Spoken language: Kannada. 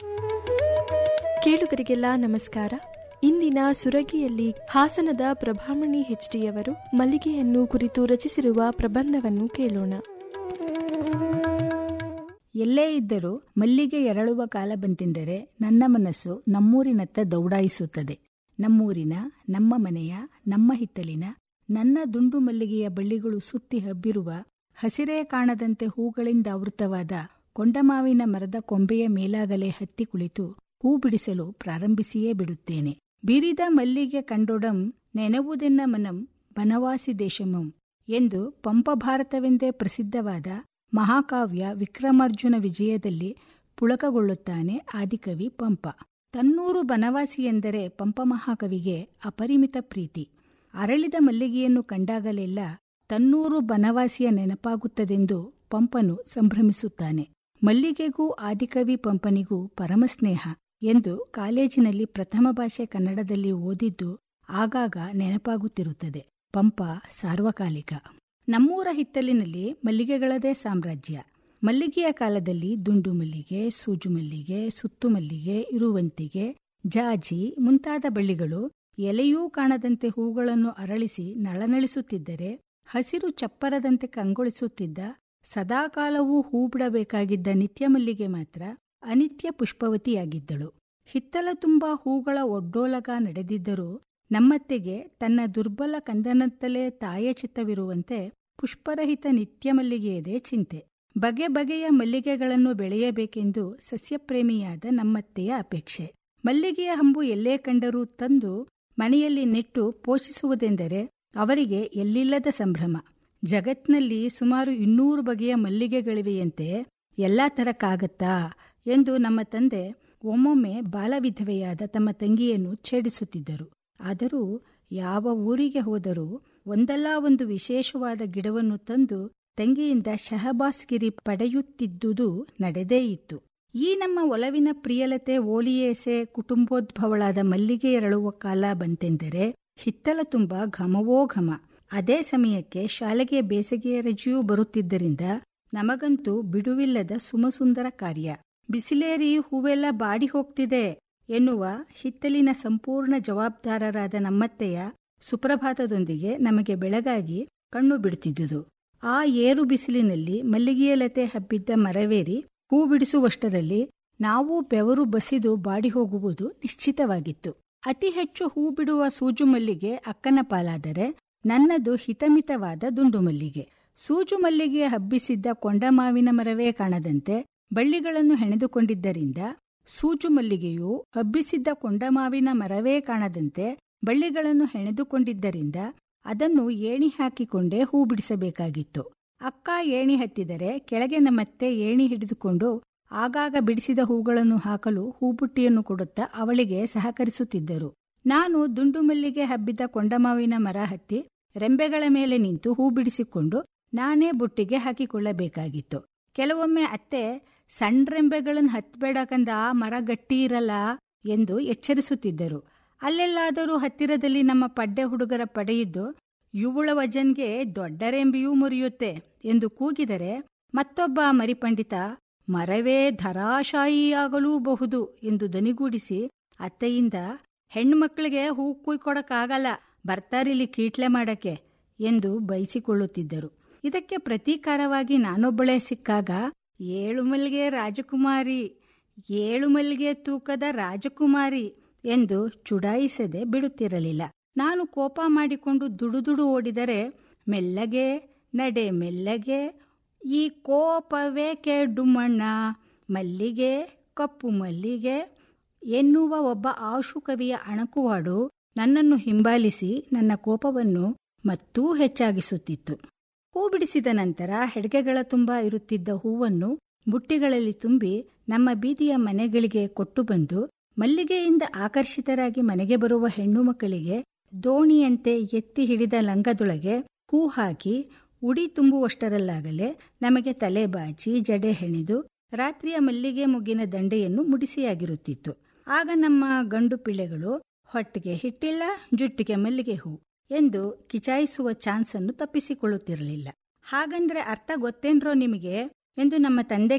ಕೇಳುಗರಿಗೆಲ್ಲ ನಮಸ್ಕಾರ ಇಂದಿನ ಸುರಗಿಯಲ್ಲಿ ಹಾಸನದ ಪ್ರಭಾಮಣಿ ಹೆಚ್ಡಿಯವರು ಮಲ್ಲಿಗೆಯನ್ನು ಕುರಿತು ರಚಿಸಿರುವ ಪ್ರಬಂಧವನ್ನು ಕೇಳೋಣ ಎಲ್ಲೇ ಇದ್ದರೂ ಮಲ್ಲಿಗೆ ಎರಳುವ ಕಾಲ ಬಂತೆಂದರೆ ನನ್ನ ಮನಸ್ಸು ನಮ್ಮೂರಿನತ್ತ ದೌಡಾಯಿಸುತ್ತದೆ ನಮ್ಮೂರಿನ ನಮ್ಮ ಮನೆಯ ನಮ್ಮ ಹಿತ್ತಲಿನ ನನ್ನ ದುಂಡು ಮಲ್ಲಿಗೆಯ ಬಳ್ಳಿಗಳು ಸುತ್ತಿ ಹಬ್ಬಿರುವ ಹಸಿರೇ ಕಾಣದಂತೆ ಹೂಗಳಿಂದ ಆವೃತವಾದ ಕೊಂಡಮಾವಿನ ಮರದ ಕೊಂಬೆಯ ಮೇಲಾಗಲೇ ಹತ್ತಿ ಕುಳಿತು ಹೂ ಬಿಡಿಸಲು ಪ್ರಾರಂಭಿಸಿಯೇ ಬಿಡುತ್ತೇನೆ ಬಿರಿದ ಮಲ್ಲಿಗೆ ಕಂಡೊಡಂ ನೆನವುದೆನ್ನ ಮನಂ ಬನವಾಸಿ ದೇಶಮಂ ಎಂದು ಪಂಪಭಾರತವೆಂದೇ ಪ್ರಸಿದ್ಧವಾದ ಮಹಾಕಾವ್ಯ ವಿಕ್ರಮಾರ್ಜುನ ವಿಜಯದಲ್ಲಿ ಪುಳಕಗೊಳ್ಳುತ್ತಾನೆ ಆದಿಕವಿ ಪಂಪ ತನ್ನೂರು ಬನವಾಸಿ ಎಂದರೆ ಪಂಪ ಮಹಾಕವಿಗೆ ಅಪರಿಮಿತ ಪ್ರೀತಿ ಅರಳಿದ ಮಲ್ಲಿಗೆಯನ್ನು ಕಂಡಾಗಲೆಲ್ಲ ತನ್ನೂರು ಬನವಾಸಿಯ ನೆನಪಾಗುತ್ತದೆಂದು ಪಂಪನು ಸಂಭ್ರಮಿಸುತ್ತಾನೆ ಮಲ್ಲಿಗೆಗೂ ಆದಿಕವಿ ಪಂಪನಿಗೂ ಪರಮಸ್ನೇಹ ಎಂದು ಕಾಲೇಜಿನಲ್ಲಿ ಪ್ರಥಮ ಭಾಷೆ ಕನ್ನಡದಲ್ಲಿ ಓದಿದ್ದು ಆಗಾಗ ನೆನಪಾಗುತ್ತಿರುತ್ತದೆ ಪಂಪ ಸಾರ್ವಕಾಲಿಕ ನಮ್ಮೂರ ಹಿತ್ತಲಿನಲ್ಲಿ ಮಲ್ಲಿಗೆಗಳದೇ ಸಾಮ್ರಾಜ್ಯ ಮಲ್ಲಿಗೆಯ ಕಾಲದಲ್ಲಿ ದುಂಡು ಮಲ್ಲಿಗೆ ಸೂಜು ಮಲ್ಲಿಗೆ ಸುತ್ತು ಮಲ್ಲಿಗೆ ಇರುವಂತಿಗೆ ಜಾಜಿ ಮುಂತಾದ ಬಳ್ಳಿಗಳು ಎಲೆಯೂ ಕಾಣದಂತೆ ಹೂಗಳನ್ನು ಅರಳಿಸಿ ನಳನಳಿಸುತ್ತಿದ್ದರೆ ಹಸಿರು ಚಪ್ಪರದಂತೆ ಕಂಗೊಳಿಸುತ್ತಿದ್ದ ಸದಾಕಾಲವೂ ಹೂ ಬಿಡಬೇಕಾಗಿದ್ದ ನಿತ್ಯ ಮಲ್ಲಿಗೆ ಮಾತ್ರ ಅನಿತ್ಯ ಪುಷ್ಪವತಿಯಾಗಿದ್ದಳು ಹಿತ್ತಲ ತುಂಬ ಹೂಗಳ ಒಡ್ಡೋಲಗ ನಡೆದಿದ್ದರೂ ನಮ್ಮತ್ತೆಗೆ ತನ್ನ ದುರ್ಬಲ ಕಂದನತ್ತಲೇ ತಾಯ ಚಿತ್ತವಿರುವಂತೆ ಪುಷ್ಪರಹಿತ ನಿತ್ಯ ಮಲ್ಲಿಗೆಯದೇ ಚಿಂತೆ ಬಗೆ ಬಗೆಯ ಮಲ್ಲಿಗೆಗಳನ್ನು ಬೆಳೆಯಬೇಕೆಂದು ಸಸ್ಯಪ್ರೇಮಿಯಾದ ನಮ್ಮತ್ತೆಯ ಅಪೇಕ್ಷೆ ಮಲ್ಲಿಗೆಯ ಹಂಬು ಎಲ್ಲೇ ಕಂಡರೂ ತಂದು ಮನೆಯಲ್ಲಿ ನೆಟ್ಟು ಪೋಷಿಸುವುದೆಂದರೆ ಅವರಿಗೆ ಎಲ್ಲಿಲ್ಲದ ಸಂಭ್ರಮ ಜಗತ್ನಲ್ಲಿ ಸುಮಾರು ಇನ್ನೂರು ಬಗೆಯ ಮಲ್ಲಿಗೆಗಳಿವೆಯಂತೆ ಎಲ್ಲಾ ತರಕ್ಕಾಗತ್ತಾ ಎಂದು ನಮ್ಮ ತಂದೆ ಒಮ್ಮೊಮ್ಮೆ ಬಾಲವಿಧವೆಯಾದ ತಮ್ಮ ತಂಗಿಯನ್ನು ಛೇಡಿಸುತ್ತಿದ್ದರು ಆದರೂ ಯಾವ ಊರಿಗೆ ಹೋದರೂ ಒಂದಲ್ಲ ಒಂದು ವಿಶೇಷವಾದ ಗಿಡವನ್ನು ತಂದು ತಂಗಿಯಿಂದ ಶಹಬಾಸ್ಗಿರಿ ಪಡೆಯುತ್ತಿದ್ದುದು ನಡೆದೇ ಇತ್ತು ಈ ನಮ್ಮ ಒಲವಿನ ಪ್ರಿಯಲತೆ ಓಲಿಯೇಸೆ ಕುಟುಂಬೋದ್ಭವಳಾದ ಮಲ್ಲಿಗೆ ಎರಳುವ ಕಾಲ ಬಂತೆಂದರೆ ಹಿತ್ತಲ ತುಂಬ ಘಮವೋ ಘಮ ಅದೇ ಸಮಯಕ್ಕೆ ಶಾಲೆಗೆ ಬೇಸಿಗೆಯ ರಜೆಯೂ ಬರುತ್ತಿದ್ದರಿಂದ ನಮಗಂತೂ ಬಿಡುವಿಲ್ಲದ ಸುಮಸುಂದರ ಕಾರ್ಯ ಬಿಸಿಲೇರಿ ಹೂವೆಲ್ಲ ಬಾಡಿ ಹೋಗ್ತಿದೆ ಎನ್ನುವ ಹಿತ್ತಲಿನ ಸಂಪೂರ್ಣ ಜವಾಬ್ದಾರರಾದ ನಮ್ಮತ್ತೆಯ ಸುಪ್ರಭಾತದೊಂದಿಗೆ ನಮಗೆ ಬೆಳಗಾಗಿ ಕಣ್ಣು ಬಿಡುತ್ತಿದ್ದುದು ಆ ಏರು ಬಿಸಿಲಿನಲ್ಲಿ ಮಲ್ಲಿಗೆಯ ಲತೆ ಹಬ್ಬಿದ್ದ ಮರವೇರಿ ಹೂ ಬಿಡಿಸುವಷ್ಟರಲ್ಲಿ ನಾವು ಬೆವರು ಬಸಿದು ಬಾಡಿ ಹೋಗುವುದು ನಿಶ್ಚಿತವಾಗಿತ್ತು ಅತಿ ಹೆಚ್ಚು ಹೂ ಬಿಡುವ ಸೂಜು ಮಲ್ಲಿಗೆ ಅಕ್ಕನ ಪಾಲಾದರೆ ನನ್ನದು ಹಿತಮಿತವಾದ ದುಂಡು ಮಲ್ಲಿಗೆ ಸೂಜು ಮಲ್ಲಿಗೆ ಹಬ್ಬಿಸಿದ್ದ ಕೊಂಡಮಾವಿನ ಮರವೇ ಕಾಣದಂತೆ ಬಳ್ಳಿಗಳನ್ನು ಹೆಣೆದುಕೊಂಡಿದ್ದರಿಂದ ಸೂಜು ಮಲ್ಲಿಗೆಯು ಹಬ್ಬಿಸಿದ್ದ ಕೊಂಡಮಾವಿನ ಮರವೇ ಕಾಣದಂತೆ ಬಳ್ಳಿಗಳನ್ನು ಹೆಣೆದುಕೊಂಡಿದ್ದರಿಂದ ಅದನ್ನು ಏಣಿ ಹಾಕಿಕೊಂಡೇ ಹೂ ಬಿಡಿಸಬೇಕಾಗಿತ್ತು ಅಕ್ಕ ಏಣಿ ಹತ್ತಿದರೆ ಕೆಳಗೆ ನಮ್ಮತ್ತೆ ಏಣಿ ಹಿಡಿದುಕೊಂಡು ಆಗಾಗ ಬಿಡಿಸಿದ ಹೂಗಳನ್ನು ಹಾಕಲು ಹೂಬುಟ್ಟಿಯನ್ನು ಕೊಡುತ್ತಾ ಅವಳಿಗೆ ಸಹಕರಿಸುತ್ತಿದ್ದರು ನಾನು ದುಂಡು ಮಲ್ಲಿಗೆ ಹಬ್ಬಿದ ಕೊಂಡಮಾವಿನ ಮರ ಹತ್ತಿ ರೆಂಬೆಗಳ ಮೇಲೆ ನಿಂತು ಹೂ ಬಿಡಿಸಿಕೊಂಡು ನಾನೇ ಬುಟ್ಟಿಗೆ ಹಾಕಿಕೊಳ್ಳಬೇಕಾಗಿತ್ತು ಕೆಲವೊಮ್ಮೆ ಅತ್ತೆ ಸಣ್ಣ ರೆಂಬೆಗಳನ್ನು ಹತ್ಬೇಡಕಂದ ಆ ಮರ ಗಟ್ಟಿ ಇರಲ್ಲ ಎಂದು ಎಚ್ಚರಿಸುತ್ತಿದ್ದರು ಅಲ್ಲೆಲ್ಲಾದರೂ ಹತ್ತಿರದಲ್ಲಿ ನಮ್ಮ ಪಡ್ಡೆ ಹುಡುಗರ ಪಡೆಯಿದ್ದು ಇವುಳ ವಜನ್ಗೆ ದೊಡ್ಡ ರೆಂಬೆಯೂ ಮುರಿಯುತ್ತೆ ಎಂದು ಕೂಗಿದರೆ ಮತ್ತೊಬ್ಬ ಮರಿಪಂಡಿತ ಮರವೇ ಧರಾಶಾಯಿಯಾಗಲೂಬಹುದು ಎಂದು ದನಿಗೂಡಿಸಿ ಅತ್ತೆಯಿಂದ ಹೆಣ್ಣು ಮಕ್ಕಳಿಗೆ ಹೂ ಕುಯ್ಕೊಡಕ್ಕಾಗಲ್ಲ ಬರ್ತಾರಿಲ್ಲಿ ಕೀಟ್ಲೆ ಮಾಡಕ್ಕೆ ಎಂದು ಬಯಸಿಕೊಳ್ಳುತ್ತಿದ್ದರು ಇದಕ್ಕೆ ಪ್ರತೀಕಾರವಾಗಿ ನಾನೊಬ್ಬಳೇ ಸಿಕ್ಕಾಗ ಏಳು ಮಲ್ಗೆ ರಾಜಕುಮಾರಿ ಏಳು ಮಲ್ಗೆ ತೂಕದ ರಾಜಕುಮಾರಿ ಎಂದು ಚುಡಾಯಿಸದೆ ಬಿಡುತ್ತಿರಲಿಲ್ಲ ನಾನು ಕೋಪ ಮಾಡಿಕೊಂಡು ದುಡುದುಡು ಓಡಿದರೆ ಮೆಲ್ಲಗೆ ನಡೆ ಮೆಲ್ಲಗೆ ಈ ಕೋಪವೇ ಕೆಡುಮಣ್ಣ ಮಲ್ಲಿಗೆ ಕಪ್ಪು ಮಲ್ಲಿಗೆ ಎನ್ನುವ ಒಬ್ಬ ಆಶು ಕವಿಯ ಅಣಕುವಾಡು ನನ್ನನ್ನು ಹಿಂಬಾಲಿಸಿ ನನ್ನ ಕೋಪವನ್ನು ಮತ್ತೂ ಹೆಚ್ಚಾಗಿಸುತ್ತಿತ್ತು ಹೂ ಬಿಡಿಸಿದ ನಂತರ ಹೆಡ್ಗೆಗಳ ತುಂಬ ಇರುತ್ತಿದ್ದ ಹೂವನ್ನು ಬುಟ್ಟಿಗಳಲ್ಲಿ ತುಂಬಿ ನಮ್ಮ ಬೀದಿಯ ಮನೆಗಳಿಗೆ ಕೊಟ್ಟು ಬಂದು ಮಲ್ಲಿಗೆಯಿಂದ ಆಕರ್ಷಿತರಾಗಿ ಮನೆಗೆ ಬರುವ ಹೆಣ್ಣು ಮಕ್ಕಳಿಗೆ ದೋಣಿಯಂತೆ ಎತ್ತಿ ಹಿಡಿದ ಲಂಗದೊಳಗೆ ಹೂ ಹಾಕಿ ಉಡಿ ತುಂಬುವಷ್ಟರಲ್ಲಾಗಲೇ ನಮಗೆ ತಲೆ ಬಾಚಿ ಜಡೆ ಹೆಣೆದು ರಾತ್ರಿಯ ಮಲ್ಲಿಗೆ ಮುಗ್ಗಿನ ದಂಡೆಯನ್ನು ಮುಡಿಸಿಯಾಗಿರುತ್ತಿತ್ತು ಆಗ ನಮ್ಮ ಗಂಡು ಪಿಳ್ಳೆಗಳು ಹೊಟ್ಟಿಗೆ ಹಿಟ್ಟಿಲ್ಲ ಜುಟ್ಟಿಗೆ ಮಲ್ಲಿಗೆ ಹೂ ಎಂದು ಕಿಚಾಯಿಸುವ ಚಾನ್ಸನ್ನು ತಪ್ಪಿಸಿಕೊಳ್ಳುತ್ತಿರಲಿಲ್ಲ ಹಾಗಂದ್ರೆ ಅರ್ಥ ಗೊತ್ತೇನ್ರೋ ನಿಮಗೆ ಎಂದು ನಮ್ಮ ತಂದೆ